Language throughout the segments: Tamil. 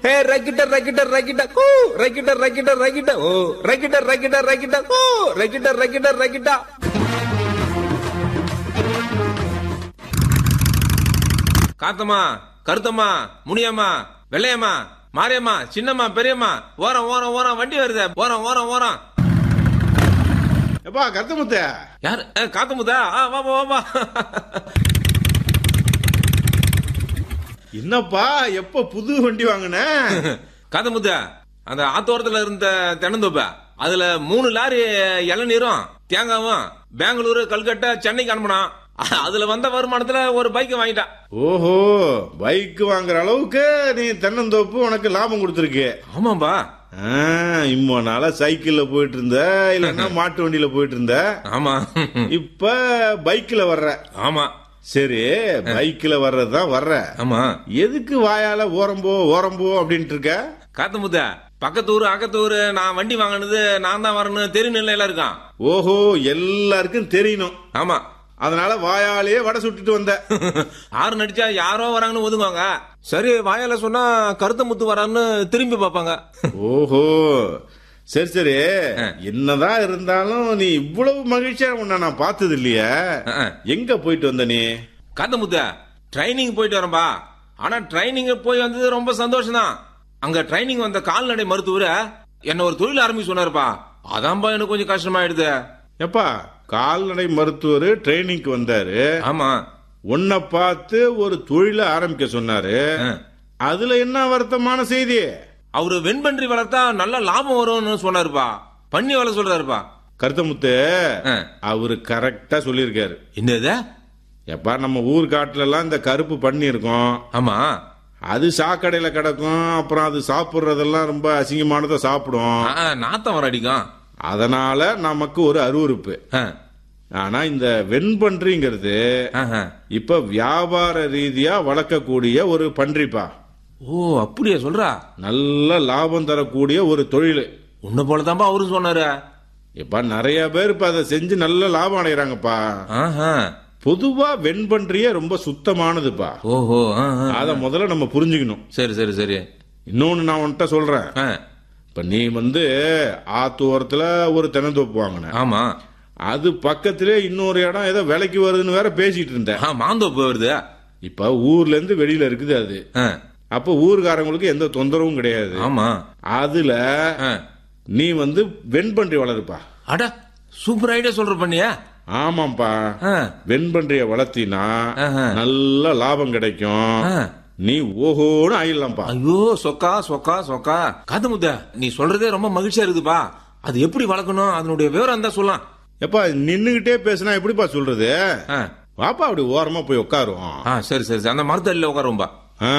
ஹே ரக்கிட்ட ரக்கிட்ட ரக்கிட்ட கூ ரக்கிட்ட ரக்கிட்ட ரக்கிட்ட ஓ ரக்கிட்ட ரக்கிட்ட ரக்கிட்ட கூ ரக்கிட்ட ரக்கிட்ட ரக்கிட்ட காத்தம்மா கருத்தம்மா முனியம்மா வெள்ளையம்மா மாரியம்மா சின்னம்மா பெரியம்மா ஓரம் ஓரம் ஓரம் வண்டி வருது ஓரம் ஓரம் ஓரம் எப்பா கருத்தமுத்த யார் ஏ, காத்தமுதா ஆ, வாப்பா வாப்பா என்னப்பா எப்ப புது வண்டி வாங்கின காத்தமுத்தா அந்த ஆத்தோரத்துல இருந்த தென்னந்தோப்ப அதுல மூணு லாரி இளநீரும் தேங்காவும் பெங்களூரு கல்கட்டா சென்னைக்கு அனுப்பினான் அதுல வந்த வருமானத்துல ஒரு பைக் வாங்கிட்டான் ஓஹோ பைக் வாங்குற அளவுக்கு நீ தென்னந்தோப்பு உனக்கு லாபம் கொடுத்துருக்கு ஆமாம்பா இம்மோ நாளா சைக்கிள்ல போயிட்டு இருந்த இல்லன்னா மாட்டு வண்டியில போயிட்டு இருந்த ஆமா இப்ப பைக்ல வர்ற ஆமா சரி பைக்ல வர்றதுதான் வர்ற ஆமா எதுக்கு வாயால ஓரம்போ ஓரம்போ அப்படின்ட்டு இருக்க காத்தமுத்தா பக்கத்து ஊரு அக்கத்து ஊரு நான் வண்டி வாங்கினது நான் தான் வரணும் தெரு நிலையில இருக்கான் ஓஹோ எல்லாருக்கும் தெரியணும் ஆமா அதனால வாயாலேயே வடை சுட்டுட்டு வந்த ஆறு நடிச்சா யாரோ வராங்கன்னு ஒதுங்குவாங்க சரி வாயால சொன்னா கருத்த முத்து வரான்னு திரும்பி பார்ப்பாங்க ஓஹோ சரி சரி என்னதான் இருந்தாலும் நீ இவ்வளவு மகிழ்ச்சியா உன்னை நான் பார்த்தது இல்லையே அஹ். எங்க போயிட்டு வந்த நீ காத்த முத்த ட்ரைனிங் போயிட்டு வரேன்பா ஆனா ட்ரைனிங் போய் வந்தது ரொம்ப சந்தோஷம் தான் அங்க ட்ரைனிங் வந்த கால்நடை மருத்துவர் என்ன ஒரு தொழில் ஆரம்பிச்சு சொன்னாருப்பா அதான்பா எனக்கு கொஞ்சம் கஷ்டமாயிடுது எப்பா கால்நடை மருத்துவர் ட்ரைனிங்க்கு வந்தாரு ஆமா உன்னை பார்த்து ஒரு தொழில ஆரம்பிக்க சொன்னாரு அஹ். அதுல என்ன வருத்தமான செய்தி அவரு வெண்பன்றி வளர்த்தா நல்ல லாபம் வரும்னு சொன்னாருப்பா பண்ணி வளர சொல்றாருப்பா கருத்தமுத்து அஹ். அவரு கரெக்டா சொல்லியிருக்காரு என்னது எப்பா நம்ம ஊர் காட்டுல எல்லாம் இந்த கருப்பு பண்ணி இருக்கும் ஆமா அது சாக்கடையில கிடக்கும் அப்புறம் அது சாப்பிடுறதெல்லாம் ரொம்ப அசிங்கமானதை சாப்பிடும் ஆ, நாத்தம் வர அடிக்கும் அதனால நமக்கு ஒரு அருவருப்பு ஆ, ஆனா இந்த வெண்பன்றிங்கிறது ஆஹா. இப்ப வியாபார ரீதியா வளர்க்கக்கூடிய ஒரு பன்றிப்பா ஓ அப்படியா சொல்றா நல்ல லாபம் தரக்கூடிய ஒரு தொழில் உன்ன போலதான்பா அவரும் சொன்னாரு இப்ப நிறைய பேர் இப்ப அதை செஞ்சு நல்ல லாபம் அடைகிறாங்கப்பா ஆஹா. பொதுவா வெண்பன்றியே ரொம்ப சுத்தமானதுப்பா ஓஹோ ஆ, ஆ. அத முதல்ல நம்ம புரிஞ்சுக்கணும் சரி சரி சரி இன்னொன்னு நான் உன்கிட்ட சொல்றேன் ஆ, இப்ப நீ வந்து ஆத்து ஓரத்துல ஒரு தென்னந்தோப்பு வாங்கின ஆமா அது பக்கத்திலே இன்னொரு இடம் ஏதோ விலைக்கு வருதுன்னு வேற பேசிட்டு இருந்த ஆ, மாந்தோப்பு வருது இப்ப ஊர்ல இருந்து வெளியில இருக்குது அது ஆ, அப்ப ஊர்காரங்களுக்கு எந்த தொந்தரவும் கிடையாது ஆமா அதுல ஆ. நீ வந்து வெண்பன்றி வளருப்பா அட சூப்பர் ஐடியா சொல்ற பண்ணியா ஆமாப்பா ஆ, வெண்பன்றிய வளர்த்தினா ஆஹா. நல்ல லாபம் கிடைக்கும் ஆ. நீ ஓஹோன்னு ஆயிடலாம்ப்பா ஐயோ சொக்கா சொக்கா சொக்கா காது முத்த நீ சொல்றதே ரொம்ப மகிழ்ச்சியா இருக்குதுப்பா அது எப்படி வளர்க்கணும் அதனுடைய விவரம் தான் சொல்லலாம் எப்பா நின்னுகிட்டே பேசினா எப்படிப்பா சொல்றது ஆ, வாப்பா அப்படி ஓரமா போய் உட்காரும் ஆ சரி சரி சரி. அந்த மரத்தடியில உட்காரும்பா ஆ.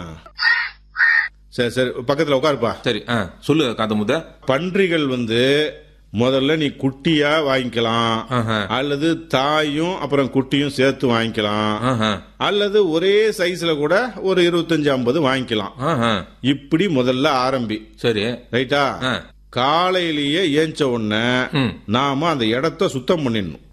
சரி சரி பக்கத்துல உட்காருப்பா சரி ஆ, சொல்லு காது முத்த பன்றிகள் வந்து முதல்ல நீ குட்டியா வாங்கிக்கலாம் ஆஹா. அல்லது தாயும் அப்புறம் குட்டியும் சேர்த்து வாங்கிக்கலாம் ஆஹா, அல்லது ஒரே சைஸ்ல கூட ஒரு இருபத்தஞ்சு ஐம்பது வாங்கிக்கலாம் ஆஹா. இப்படி முதல்ல ஆரம்பி சரி ரைட்டா ஆ. காலையிலேயே ஏஞ்ச உடனே ம். நாம அந்த இடத்த சுத்தம் பண்ணிடணும்